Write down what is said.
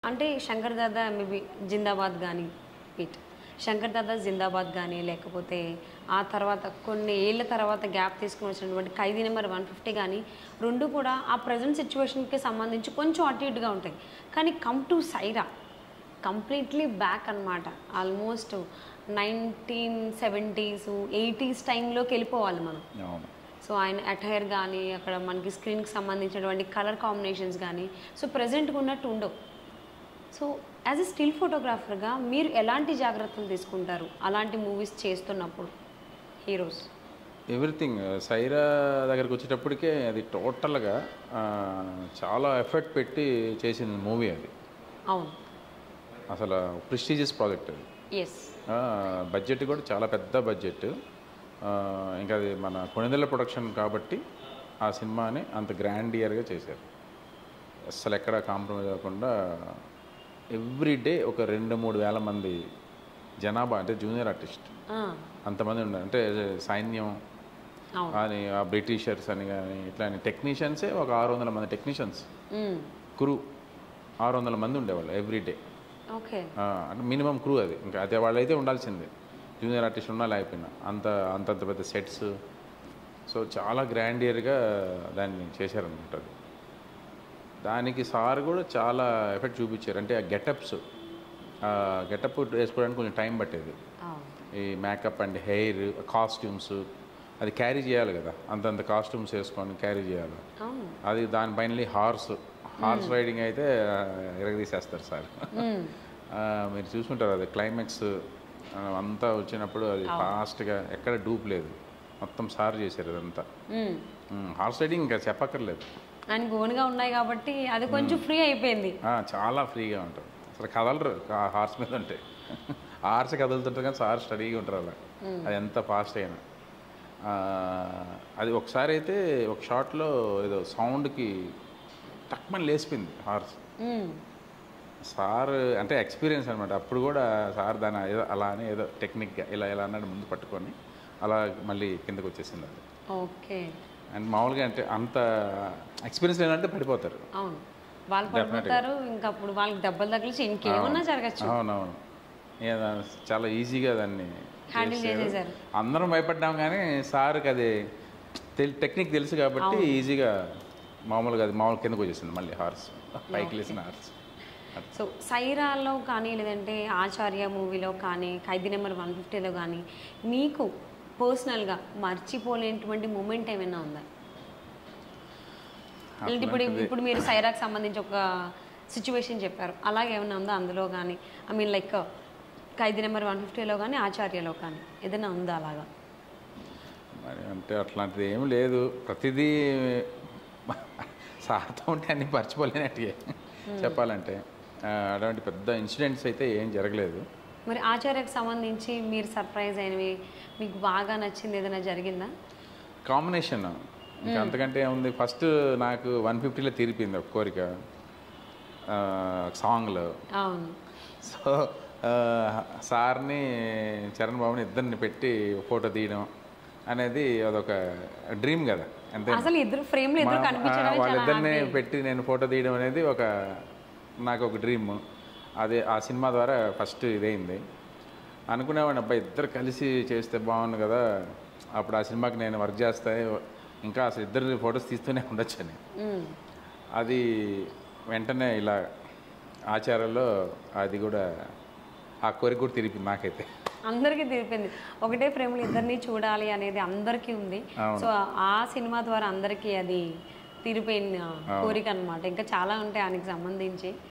అంటే శంకర్ దాదా మేబీ జిందాబాద్ కానీ ఇట్ శంకర్ దాదా జిందాబాద్ కానీ లేకపోతే ఆ తర్వాత కొన్ని ఏళ్ళ తర్వాత గ్యాప్ తీసుకుని వచ్చినటువంటి ఖైదీ నెంబర్ వన్ ఫిఫ్టీ కానీ రెండు కూడా ఆ ప్రజెంట్ సిచ్యువేషన్కి సంబంధించి కొంచెం అటు ఇటుగా ఉంటాయి కానీ come to Sye Raa completely back అన్నమాట ఆల్మోస్ట్ నైన్టీన్ సెవెంటీస్ ఎయిటీస్ టైంలోకి వెళ్ళిపోవాలి మనం అవును సో ఆయన అటైర్ కానీ అక్కడ మనకి స్క్రీన్కి సంబంధించినటువంటి కలర్ కాంబినేషన్స్ కానీ సో ప్రజెంట్గా ఉన్నట్టు ఉండవు సో యాజ్ ఎ స్టిల్ ఫోటోగ్రాఫర్గా మీరు ఎలాంటి జాగ్రత్తలు తీసుకుంటారు అలాంటి మూవీస్ చేస్తున్నప్పుడు హీరోస్ ఎవ్రీథింగ్ సైరా దగ్గరికి వచ్చేటప్పటికే అది టోటల్గా ఆ, చాలా ఎఫర్ట్ పెట్టి చేసిన మూవీ అది అవును అసలు ప్రెస్టీజియస్ ప్రాజెక్ట్ అది ఎస్ బడ్జెట్ కూడా చాలా పెద్ద బడ్జెట్ ఇంకా అది మన కొనిదెల ప్రొడక్షన్ కాబట్టి ఆ సినిమాని అంత గ్రాండ్ ఇయర్గా చేశారు అస్సలు ఎక్కడ కాంప్రమైజ్ అవ్వకుండా ఎవ్రీ డే ఒక రెండు మూడు వేల మంది జనాభా అంటే జూనియర్ ఆర్టిస్ట్ అంతమంది ఉన్నారు అంటే సైన్యం అవును అని ఆ బ్రిటిషర్స్ అని కానీ ఇట్లా టెక్నీషియన్సే ఒక ఆరు వందల మంది టెక్నీషియన్స్ క్రూ ఆరు వందల మంది ఉండేవాళ్ళు ఎవ్రీ డే ఓకే అంటే మినిమం క్రూ అది ఇంకా అదే వాళ్ళైతే ఉండాల్సిందే జూనియర్ ఆర్టిస్ట్ ఉన్నా లేకపోయినా అంత అంతంత పెద్ద సెట్స్ సో చాలా గ్రాండ్ ఇయర్గా దాన్ని చేశారనమాట అది దానికి సార్ కూడా చాలా ఎఫెక్ట్ చూపించారు అంటే ఆ గెటప్స్ గెటప్ వేసుకోవడానికి కొంచెం టైం పట్టేది అవును ఈ మేకప్ అండ్ హెయిర్ కాస్ట్యూమ్స్ అది క్యారీ చేయాలి కదా అంతంత కాస్ట్యూమ్స్ వేసుకొని క్యారీ చేయాలి అవును అది దానిపైన హార్స్ హార్స్ రైడింగ్ అయితే ఆ, ఎరగదీసేస్తారు సార్ ఆ, మీరు చూసుకుంటారు అది క్లైమాక్స్ అంతా వచ్చినప్పుడు అది ఫాస్ట్గా ఎక్కడ డూప్ లేదు మొత్తం సార్ చేశారు అదంతా హార్స్ రైడింగ్ ఇంకా చెప్పక్కర్లేదు ఆయన ఓన్గా ఉన్నాయి కాబట్టి అది కొంచెం ఫ్రీ అయిపోయింది ఆ, చాలా ఫ్రీగా ఉంటుంది అసలు కదలరు ఆ హార్స్ మీద ఉంటే హార్స్ కదులుతుంటారు కానీ సార్ స్టడీగా ఉంటారు అలా అది ఎంత ఫాస్ట్ అయినా ఆ, అది ఒకసారి అయితే ఒక షాట్లో ఏదో సౌండ్కి టక్మని లేచిపోయింది హార్స్ మ్మ్. సార్ అంటే ఎక్స్పీరియన్స్ అనమాట అప్పుడు కూడా సార్ దాని ఏదో అలా అని ఏదో టెక్నిక్గా ఇలా ఇలా అన్నట్టు ముందు పట్టుకొని అలా మళ్ళీ కిందకు వచ్చేసింది అది ఓకే అండ్ మామూలుగా అంటే అంత ఎక్స్పీరియన్స్ లేదంటే పడిపోతారు అవును వాళ్ళు పడిపోతారు ఇంకా అప్పుడు వాళ్ళకి దెబ్బలు తగిలిచి ఇంకేమన్నా జరగచ్చు అవునవును ఏదో చాలా ఈజీగా దాన్ని హ్యాండిల్ చేశారు. చేసేసారు అందరం భయపడ్డాం కానీ సార్కి అది తెల్- టెక్నిక్ తెలుసు కాబట్టి ఈజీగా మామూలుగా అది మామూలు కిందకు వచ్చేసింది మళ్ళీ హార్స్ పైకి లేసిన హార్స్ సో సైరాలో కానీ లేదంటే ఆచార్య మూవీలో కానీ ఖైదీ నెంబర్ వన్ ఫిఫ్టీలో కానీ మీకు పర్సనల్గా మర్చిపోలేనటువంటి మూమెంట్ ఏమైనా ఉందా లేదంటే ఇప్పుడు ఇప్పుడు మీరు సైరాకి సంబంధించి ఒక సిచ్యువేషన్ చెప్పారు అలాగే ఏమైనా ఉందా అందులో కానీ I mean like Khaidi number one ఫిఫ్టీలో కానీ ఆచార్యలో కానీ ఏదైనా ఉందా అలాగా మరి అంటే అట్లాంటిది ఏం లేదు ప్రతిదీ సార్తో ఉంటే అన్ని మర్చిపోలేనట్టే చెప్పాలంటే ఆ, అటువంటి పెద్ద ఇన్సిడెంట్స్ అయితే ఏం జరగలేదు మరి ఆచార్యకు సంబంధించి మీరు సర్ప్రైజ్ అయినవి మీకు బాగా నచ్చింది ఏదైనా జరిగిందా కాంబినేషన్ ఇంకా అంతకంటే ఏముంది ఫస్ట్ నాకు వన్ ఫిఫ్టీలో తీరిపోయింది ఒక కోరిక ఆ, సాంగ్లో అవును సో ఆ, సార్ని చరణ్ బాబుని ఇద్దరిని పెట్టి ఫోటో తీయడం అనేది అదొక డ్రీమ్ కదా అంతే అసలు ఇద్దరు ఫ్రేమ్లు ఇద్దరు మా- కనిపించడమే ఆ, చాలా వాళ్ళిద్దరిని happy. పెట్టి నేను ఫోటో తీయడం అనేది ఒక నాకు ఒక డ్రీమ్ అదే ఆ సినిమా ద్వారా ఫస్ట్ ఇదైంది అనుకునేవాడిని అబ్బాయి ఇద్దరు కలిసి చేస్తే బాగుండు కదా అప్పుడు ఆ సినిమాకి నేను వర్క్ చేస్తే ఇంకా అసలు ఇద్దరు ఫొటోస్ తీస్తూనే ఉండొచ్చు అని మ్మ్. అది వెంటనే ఇలా ఆచారంలో అది కూడా ఆ కోరిక కూడా తిరిగింది నాకైతే అందరికీ తిరిపింది ఒకటే ఫ్రేమ్లు ఇద్దరిని చూడాలి అనేది అందరికీ ఉంది అవును. సో ఆ సినిమా ద్వారా అందరికీ అది తీరిపోయిన కోరిక అన్నమాట ఇంకా చాలా ఉంటాయి ఆయనకి సంబంధించి